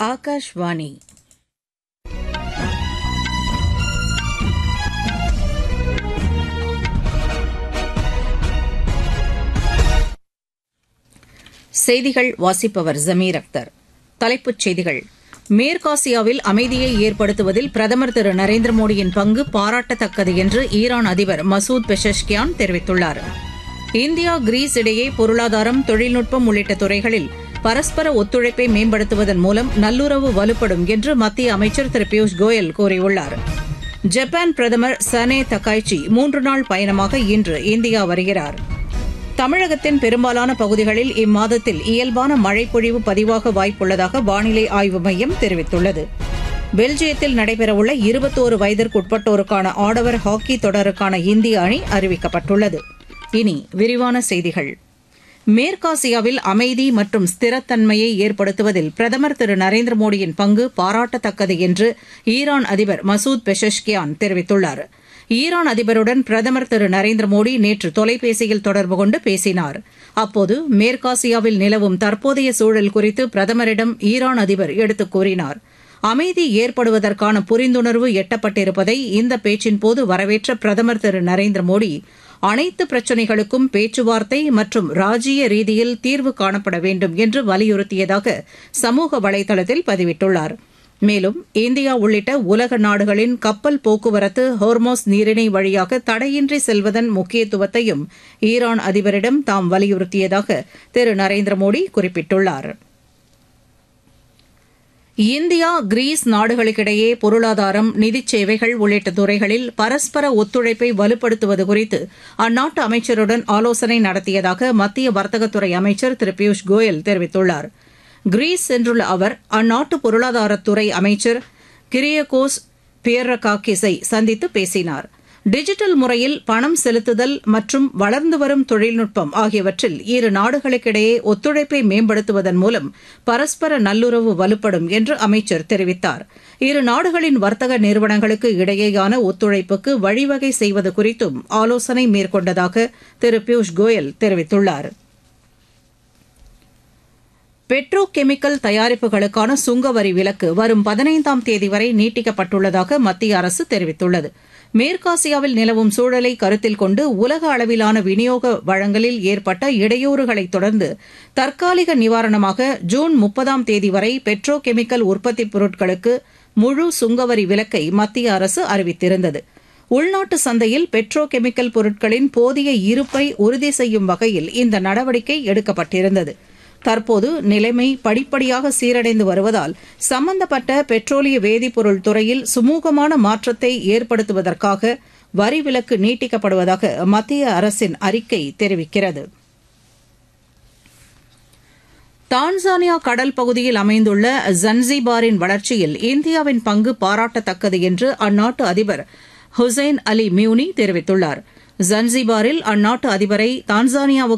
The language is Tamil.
ஆகாஷ்வாணி செய்திகள் வாசிப்பவர் ஜமீர் அக்தர் தலைப்புச் செய்திகள் மேற்காசியாவில் அமைதியை ஏற்படுத்துவதில் பிரதமர் திரு நரேந்திர மோடியின் பங்கு பாராட்டத்தக்கது என்று ஈரான் அதிபர் மசூத் பெஷஷ்கியான் தெரிவித்துள்ளார் இந்தியா கிரீஸ் இடையே பொருளாதாரம் தொழில்நுட்பம் உள்ளிட்ட துறைகளில் பரஸ்பர ஒத்துழைப்பை மேம்படுத்துவதன் மூலம் நல்லுறவு வலுப்படும் என்று மத்திய அமைச்சர் திரு பியூஷ் கோயல் கூறியுள்ளார் ஜப்பான் பிரதமர் சனே தக்காய்ச்சி மூன்று நாள் பயணமாக இன்று இந்தியா வருகிறார் தமிழகத்தின் பெரும்பாலான பகுதிகளில் இம்மாதத்தில் இயல்பான மழைப்பொழிவு பதிவாக வாய்ப்புள்ளதாக வானிலை ஆய்வு மையம் தெரிவித்துள்ளது பெல்ஜியத்தில் நடைபெறவுள்ள இருபத்தோரு வயதிற்குட்பட்டோருக்கான ஆடவர் ஹாக்கி தொடருக்கான இந்திய அணி அறிவிக்கப்பட்டுள்ளது இனி விரிவான செய்திகள் மேற்காசியாவில் அமைதி மற்றும் ஸ்திரத்தன்மையை ஏற்படுத்துவதில் பிரதமர் திரு நரேந்திர மோடியின் பங்கு பாராட்டத்தக்கது என்று ஈரான் அதிபர் மசூத் பெஷஷ்கியான் தெரிவித்துள்ளார் ஈரான் அதிபருடன் பிரதமர் திரு நரேந்திர மோடி நேற்று தொலைபேசியில் தொடர்பு கொண்டு பேசினார் அப்போது மேற்காசியாவில் நிலவும் தற்போதைய சூழல் குறித்து பிரதமரிடம் ஈரான் அதிபர் எடுத்துக் கூறினார் அமைதி ஏற்படுவதற்கான புரிந்துணர்வு எட்டப்பட்டிருப்பதை இந்த பேச்சின்போது வரவேற்ற பிரதமர் திரு நரேந்திர மோடி அனைத்து பிரச்சினைகளுக்கும் பேச்சுவார்த்தை மற்றும் ராஜீய ரீதியில் தீர்வு காணப்பட வேண்டும் என்று வலியுறுத்தியதாக சமூக வலைதளத்தில் பதிவிட்டுள்ளார் மேலும் இந்தியா உள்ளிட்ட உலக நாடுகளின் கப்பல் போக்குவரத்து ஹோர்மோஸ் நீரிணை வழியாக தடையின்றி செல்வதன் முக்கியத்துவத்தையும் ஈரான் அதிபரிடம் தாம் வலியுறுத்தியதாக திரு நரேந்திர மோடி குறிப்பிட்டுள்ளாா் இந்தியா கிரீஸ் நாடுகளுக்கிடையே பொருளாதாரம் நிதிச் சேவைகள் உள்ளிட்ட துறைகளில் பரஸ்பர ஒத்துழைப்பை வலுப்படுத்துவது குறித்து அந்நாட்டு அமைச்சருடன் ஆலோசனை நடத்தியதாக மத்திய வர்த்தகத்துறை அமைச்சர் திரு பியூஷ் கோயல் தெரிவித்துள்ளார் கிரீஸ் சென்றுள்ள அவர் அந்நாட்டு பொருளாதாரத்துறை அமைச்சர் கிரியகோஸ் பியர்ரகாக்கிஸை சந்தித்து பேசினார் டிஜிட்டல் முறையில் பணம் செலுத்துதல் மற்றும் வளர்ந்து வரும் தொழில்நுட்பம் ஆகியவற்றில் இரு நாடுகளுக்கிடையே ஒத்துழைப்பை மேம்படுத்துவதன் மூலம் பரஸ்பர நல்லுறவு வலுப்படும் என்று அமைச்சர் தெரிவித்தார் இரு நாடுகளின் வர்த்தக நிறுவனங்களுக்கு இடையேயான ஒத்துழைப்புக்கு வழிவகை செய்வது குறித்தும் ஆலோசனை மேற்கொண்டதாக திரு பியூஷ் கோயல் தெரிவித்துள்ளாா் பெட்ரோ கெமிக்கல் தயாரிப்புகளுக்கான சுங்கவரி விலக்கு வரும் பதினைந்தாம் தேதி வரை நீட்டிக்கப்பட்டுள்ளதாக மத்திய அரசு தெரிவித்துள்ளது மேற்காசியாவில் நிலவும் சூழலை கருத்தில் கொண்டு உலக அளவிலான விநியோக வழங்கலில் ஏற்பட்ட இடையூறுகளைத் தொடர்ந்து தற்காலிக நிவாரணமாக ஜூன் முப்பதாம் தேதி வரை பெட்ரோ கெமிக்கல் உற்பத்திப் பொருட்களுக்கு முழு சுங்கவரி விலக்கை மத்திய அரசு அறிவித்திருந்தது உள்நாட்டு சந்தையில் பெட்ரோ கெமிக்கல் பொருட்களின் போதிய இருப்பை உறுதி செய்யும் வகையில் இந்த நடவடிக்கை எடுக்கப்பட்டிருந்தது தற்போது நிலைமை படிப்படியாக சீரடைந்து வருவதால் சம்பந்தப்பட்ட பெட்ரோலிய வேதிப்பொருள் துறையில் சுமூகமான மாற்றத்தை ஏற்படுத்துவதற்காக வரி விலக்கு நீட்டிக்கப்படுவதாக மத்திய அரசின் அறிக்கை தெரிவிக்கிறது டான்சானியா கடல் பகுதியில் அமைந்துள்ள ஜன்சிபாரின் வளர்ச்சியில் இந்தியாவின் பங்கு பாராட்டத்தக்கது என்று அந்நாட்டு அதிபர் ஹுசைன் அலி மியூனி தெரிவித்துள்ளார் ஜன்சிபாரில் அந்நாட்டு அதிபரை தான்சானியாவுக்கு